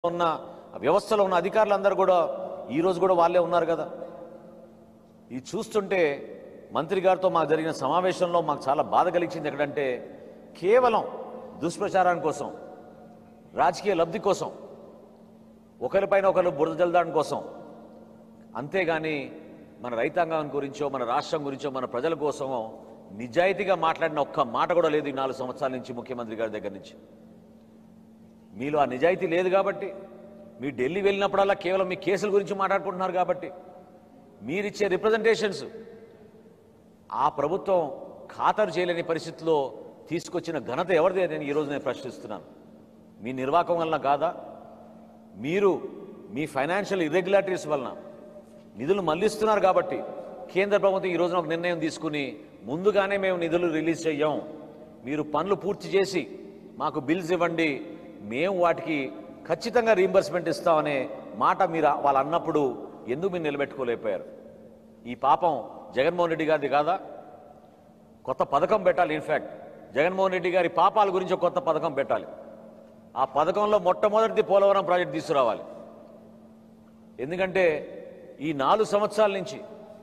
ఉన్న వ్యవస్థలో ఉన్న అధికారులందరూ కూడా ఈ రోజు కూడా వాళ్ళే ఉన్నారు కదా ఇది చూస్తుంటే మంత్రి గారితో మాకు జరిగిన సమావేశంలో మాకు చాలా బాధ కలిగించింది ఎక్కడంటే కేవలం దుష్ప్రచారం కోసం రాజకీయ లబ్ధి కోసం ఒకరిపైన ఒకరు బురద జల్లడం కోసం అంతేగాని మన రైతాంగం గురించో మన రాష్ట్రం గురించో మన ప్రజల కోసమో నిజాయితీగా మాట్లాడిన ఒక్క మాట కూడా లేదు ఈ నాలుగు సంవత్సరాల నుంచి ముఖ్యమంత్రి గారి దగ్గర నుంచి మీలో ఆ నిజాయితీ లేదు కాబట్టి మీరు ఢిల్లీ వెళ్ళినప్పుడల్లా కేవలం మీ కేసుల గురించి మాట్లాడుకుంటున్నారు కాబట్టి మీరిచ్చే రిప్రజెంటేషన్స్ ఆ ప్రభుత్వం ఖాతరు చేయలేని పరిస్థితిలో తీసుకొచ్చిన ఘనత ఎవరిదే నేను ఈరోజు నేను ప్రశ్నిస్తున్నాను మీ నిర్వాహకం వలన కాదా మీరు మీ ఫైనాన్షియల్ ఇర్రెగ్యులారిటీస్ వలన నిధులు మళ్లిస్తున్నారు కాబట్టి కేంద్ర ప్రభుత్వం ఈ రోజున ఒక నిర్ణయం తీసుకుని ముందుగానే మేము నిధులు రిలీజ్ చెయ్యం మీరు పనులు పూర్తి చేసి మాకు బిల్స్ ఇవ్వండి మేము వాటికి ఖచ్చితంగా రీంబర్స్మెంట్ ఇస్తామనే మాట మీరు వాళ్ళు అన్నప్పుడు ఎందుకు మీరు నిలబెట్టుకోలేకపోయారు ఈ పాపం జగన్మోహన్ రెడ్డి గారిది కాదా కొత్త పథకం పెట్టాలి ఇన్ఫ్యాక్ట్ జగన్మోహన్ రెడ్డి గారి పాపాల గురించి ఒక కొత్త పథకం పెట్టాలి ఆ పథకంలో మొట్టమొదటిది పోలవరం ప్రాజెక్ట్ తీసుకురావాలి ఎందుకంటే ఈ నాలుగు సంవత్సరాల నుంచి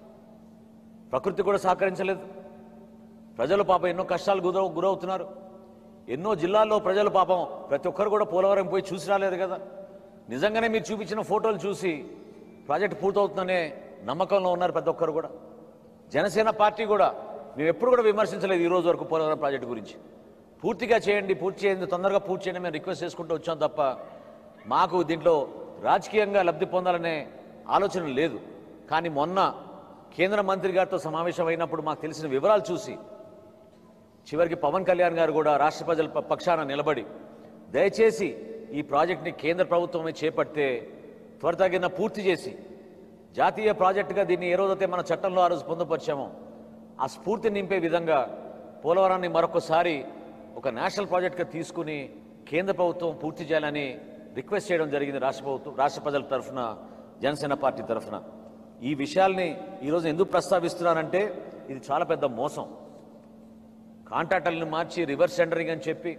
ప్రకృతి కూడా సహకరించలేదు ప్రజలు పాపం ఎన్నో కష్టాలు గురవు గురవుతున్నారు ఎన్నో జిల్లాల్లో ప్రజలు పాపం ప్రతి ఒక్కరు కూడా పోలవరం పోయి చూసి రాలేదు కదా నిజంగానే మీరు చూపించిన ఫోటోలు చూసి ప్రాజెక్ట్ పూర్తవుతుందనే నమ్మకంలో ఉన్నారు ప్రతి ఒక్కరు కూడా జనసేన పార్టీ కూడా మేము ఎప్పుడు కూడా విమర్శించలేదు ఈ రోజు వరకు పోలవరం ప్రాజెక్టు గురించి పూర్తిగా చేయండి పూర్తి చేయండి తొందరగా పూర్తి చేయండి మేము రిక్వెస్ట్ చేసుకుంటూ వచ్చాం తప్ప మాకు దీంట్లో రాజకీయంగా లబ్ధి పొందాలనే ఆలోచన లేదు కానీ మొన్న కేంద్ర మంత్రి గారితో సమావేశం అయినప్పుడు మాకు తెలిసిన వివరాలు చూసి చివరికి పవన్ కళ్యాణ్ గారు కూడా రాష్ట్ర ప్రజల ప- పక్షాన నిలబడి దయచేసి ఈ ప్రాజెక్ట్ని కేంద్ర ప్రభుత్వమే చేపడితే త్వరితగిన పూర్తి చేసి జాతీయ ప్రాజెక్టుగా దీన్ని ఏ రోజైతే మన చట్టంలో ఆ రోజు పొందుపరిచామో ఆ స్ఫూర్తి నింపే విధంగా పోలవరాన్ని మరొకసారి ఒక నేషనల్ ప్రాజెక్ట్గా తీసుకుని కేంద్ర ప్రభుత్వం పూర్తి చేయాలని రిక్వెస్ట్ చేయడం జరిగింది రాష్ట్ర ప్రభుత్వం రాష్ట్ర ప్రజల తరఫున జనసేన పార్టీ తరఫున ఈ విషయాల్ని ఈరోజు ఎందుకు ప్రస్తావిస్తున్నానంటే ఇది చాలా పెద్ద మోసం కాంట్రాక్టర్లను మార్చి రివర్స్ టెండరింగ్ అని చెప్పి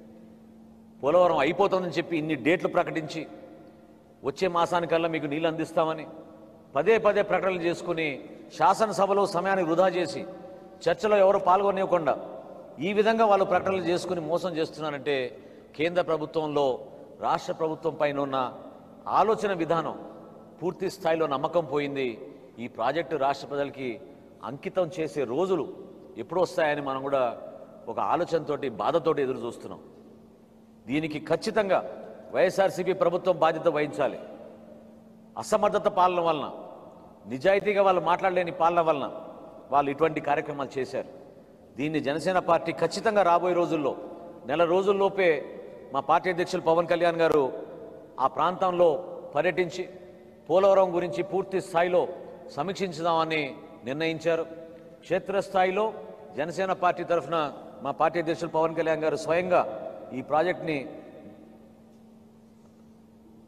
పోలవరం అయిపోతుందని చెప్పి ఇన్ని డేట్లు ప్రకటించి వచ్చే మాసానికల్లా మీకు నీళ్ళు అందిస్తామని పదే పదే ప్రకటనలు చేసుకుని శాసనసభలో సమయాన్ని వృధా చేసి చర్చలో ఎవరు పాల్గొనివ్వకుండా ఈ విధంగా వాళ్ళు ప్రకటనలు చేసుకుని మోసం చేస్తున్నారంటే కేంద్ర ప్రభుత్వంలో రాష్ట్ర ప్రభుత్వం పైన ఉన్న ఆలోచన విధానం పూర్తి స్థాయిలో నమ్మకం పోయింది ఈ ప్రాజెక్టు రాష్ట్ర ప్రజలకి అంకితం చేసే రోజులు ఎప్పుడు వస్తాయని మనం కూడా ఒక ఆలోచనతోటి బాధతోటి ఎదురు చూస్తున్నాం దీనికి ఖచ్చితంగా వైఎస్ఆర్సీపీ ప్రభుత్వం బాధ్యత వహించాలి అసమర్థత పాలన వలన నిజాయితీగా వాళ్ళు మాట్లాడలేని పాలన వలన వాళ్ళు ఇటువంటి కార్యక్రమాలు చేశారు దీన్ని జనసేన పార్టీ ఖచ్చితంగా రాబోయే రోజుల్లో నెల రోజుల్లోపే మా పార్టీ అధ్యక్షులు పవన్ కళ్యాణ్ గారు ఆ ప్రాంతంలో పర్యటించి పోలవరం గురించి పూర్తి స్థాయిలో సమీక్షించుదామని నిర్ణయించారు క్షేత్రస్థాయిలో జనసేన పార్టీ తరఫున మా పార్టీ అధ్యక్షులు పవన్ కళ్యాణ్ గారు స్వయంగా ఈ ప్రాజెక్ట్ని